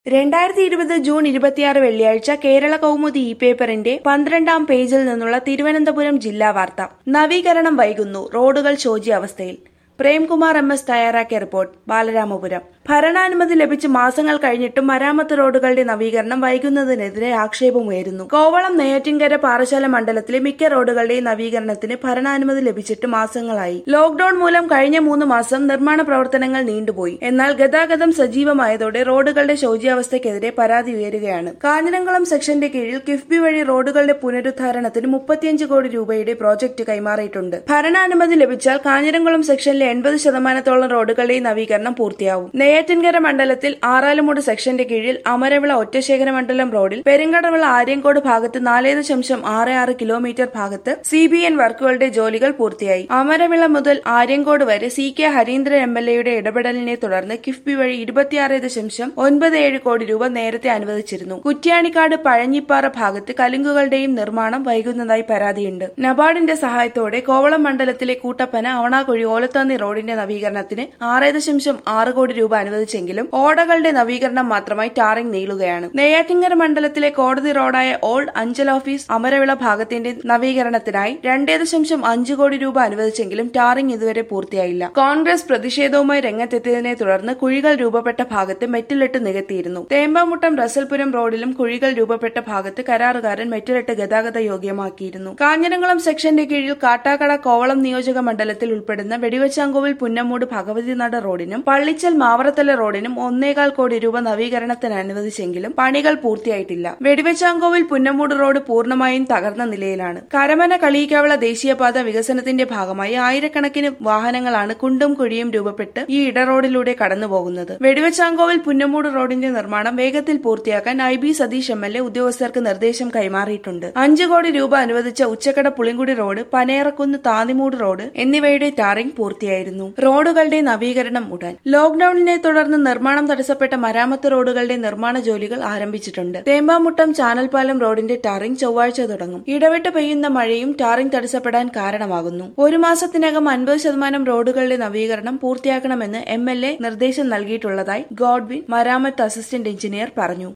രണ്ടായിരത്തി ഇരുപത് ജൂൺ ഇരുപത്തിയാറ് വെള്ളിയാഴ്ച കേരള കൗമുദി ഇ പേപ്പറിന്റെ പന്ത്രണ്ടാം പേജിൽ നിന്നുള്ള തിരുവനന്തപുരം ജില്ലാ വാർത്ത നവീകരണം വൈകുന്നു റോഡുകൾ ശോച്യാവസ്ഥയിൽ പ്രേംകുമാർ എം എസ് തയ്യാറാക്കിയ റിപ്പോർട്ട് ബാലരാമപുരം ഭരണാനുമതി ലഭിച്ച് മാസങ്ങൾ കഴിഞ്ഞിട്ടും മരാമത്ത് റോഡുകളുടെ നവീകരണം വൈകുന്നതിനെതിരെ ആക്ഷേപമുയരുന്നു കോവളം നെയ്യാറ്റിൻകര പാറശാല മണ്ഡലത്തിലെ മിക്ക റോഡുകളുടെയും നവീകരണത്തിന് ഭരണാനുമതി ലഭിച്ചിട്ട് മാസങ്ങളായി ലോക്ഡൌൺ മൂലം കഴിഞ്ഞ മൂന്ന് മാസം നിർമ്മാണ പ്രവർത്തനങ്ങൾ നീണ്ടുപോയി എന്നാൽ ഗതാഗതം സജീവമായതോടെ റോഡുകളുടെ ശോച്യാവസ്ഥയ്ക്കെതിരെ പരാതി ഉയരുകയാണ് കാഞ്ഞിരംകുളം സെക്ഷന്റെ കീഴിൽ കിഫ്ബി വഴി റോഡുകളുടെ പുനരുദ്ധാരണത്തിന് മുപ്പത്തിയഞ്ച് കോടി രൂപയുടെ പ്രോജക്ട് കൈമാറിയിട്ടുണ്ട് ഭരണാനുമതി ലഭിച്ചാൽ കാഞ്ഞിരംകുളം സെക്ഷനിലെ എൺപത് ശതമാനത്തോളം റോഡുകളുടെയും നവീകരണം പൂർത്തിയാവും നെയ്യാറ്റിൻകര മണ്ഡലത്തിൽ ആറാലുമൂട് സെക്ഷന്റെ കീഴിൽ അമരവിള ഒറ്റശേഖര മണ്ഡലം റോഡിൽ പെരിങ്കടവിള ആര്യങ്കോട് ഭാഗത്ത് നാല് ദശാംശം ആറ് ആറ് കിലോമീറ്റർ ഭാഗത്ത് സി ബി എൻ വർക്കുകളുടെ ജോലികൾ പൂർത്തിയായി അമരവിള മുതൽ ആര്യങ്കോട് വരെ C K Hareendran M L എയുടെ ഇടപെടലിനെ തുടർന്ന് കിഫ്ബി വഴി ഇരുപത്തിയാറ് ദശാംശം ഒൻപത് ഏഴ് കോടി രൂപ നേരത്തെ അനുവദിച്ചിരുന്നു കുറ്റ്യാണിക്കാട് പഴഞ്ഞിപ്പാറ ഭാഗത്ത് കലുങ്കുകളുടെയും നിർമ്മാണം വൈകുന്നതായി പരാതിയുണ്ട് നബാർഡിന്റെ സഹായത്തോടെ കോവളം മണ്ഡലത്തിലെ കൂട്ടപ്പന അവണാകുഴി ഓലത്താന്നി റോഡിന്റെ നവീകരണത്തിന് ആറ് ദശാംശം ആറ് കോടി രൂപ അനുവദിച്ചെങ്കിലും ഓടകളുടെ നവീകരണം മാത്രമായി ടാറിംഗ് നീളുകയാണ് നെയ്യാറ്റിങ്കര മണ്ഡലത്തിലെ കോടതി റോഡായ ഓൾഡ് അഞ്ചൽ ഓഫീസ് അമരവിള ഭാഗത്തിന്റെ നവീകരണത്തിനായി രണ്ടേ ദശാംശം അഞ്ച് കോടി രൂപ അനുവദിച്ചെങ്കിലും ടാറിംഗ് ഇതുവരെ പൂർത്തിയായില്ല കോൺഗ്രസ് പ്രതിഷേധവുമായി രംഗത്തെത്തിയതിനെ തുടർന്ന് കുഴികൾ രൂപപ്പെട്ട ഭാഗത്ത് മെറ്റിലിട്ട് നികത്തിയിരുന്നു തേമ്പാമുട്ടം റസൽപുരം റോഡിലും കുഴികൾ രൂപപ്പെട്ട ഭാഗത്ത് കരാറുകാരൻ മെറ്റിലിട്ട് ഗതാഗത യോഗ്യമാക്കിയിരുന്നു കാഞ്ഞിരംകുളം സെക്ഷന്റെ കീഴിൽ കാട്ടാക്കട കോവളം നിയോജക മണ്ഡലത്തിൽ ഉൾപ്പെടുന്ന വെടിവച്ചാങ്കോവിൽ പുന്നമ്മൂട് ഭഗവതിനട റോഡിനും പള്ളിച്ചൽ മാവറത്തല റോഡിനും ഒന്നേകാൽ കോടി രൂപ നവീകരണത്തിന് അനുവദിച്ചെങ്കിലും പണികൾ പൂർത്തിയായിട്ടില്ല വെടിവച്ചാങ്കോവിൽ പുന്നമ്മൂട് റോഡ് പൂർണ്ണമായും തകർന്ന നിലയിലാണ് കരമന കളിയിക്കാവിള ദേശീയപാത വികസനത്തിന്റെ ഭാഗമായി ആയിരക്കണക്കിന് വാഹനങ്ങളാണ് കുണ്ടും കുഴിയും രൂപപ്പെട്ട് ഈ ഇടറോഡിലൂടെ കടന്നുപോകുന്നത് വെടിവച്ചാങ്കോവിൽ പുന്നമ്മൂട് റോഡിന്റെ നിർമ്മാണം വേഗത്തിൽ പൂർത്തിയാക്കാൻ I B Satheesh M L A ഉദ്യോഗസ്ഥർക്ക് നിർദ്ദേശം കൈമാറിയിട്ടുണ്ട് അഞ്ചു കോടി രൂപ അനുവദിച്ച ഉച്ചക്കട പുളിങ്കുടി റോഡ് പനയറക്കുന്ന് താന്നിമൂട് റോഡ് എന്നിവയുടെ ടാറിംഗ് പൂർത്തിയായിരുന്നു റോഡുകളുടെ നവീകരണം ഉടൻ ലോക്ഡൌണിനെ തുടർന്ന് നിർമ്മാണം തടസ്സപ്പെട്ട മരാമത്ത് റോഡുകളുടെ നിർമ്മാണ ജോലികൾ ആരംഭിച്ചിട്ടുണ്ട് തേമ്പാമുട്ടം ചാനൽപാലം റോഡിന്റെ ടാറിംഗ് ചൊവ്വാഴ്ച തുടങ്ങും ഇടവിട്ട് പെയ്യുന്ന മഴയും ടാറിംഗ് തടസ്സപ്പെടാൻ കാരണമാകുന്നു ഒരു മാസത്തിനകം അൻപത് ശതമാനം റോഡുകളുടെ നവീകരണം പൂർത്തിയാക്കണമെന്ന് എം എൽ എ നിർദ്ദേശം നൽകിയിട്ടുള്ളതായി ഗോഡ്വിൻ മരാമത്ത് അസിസ്റ്റന്റ് എഞ്ചിനീയർ പറഞ്ഞു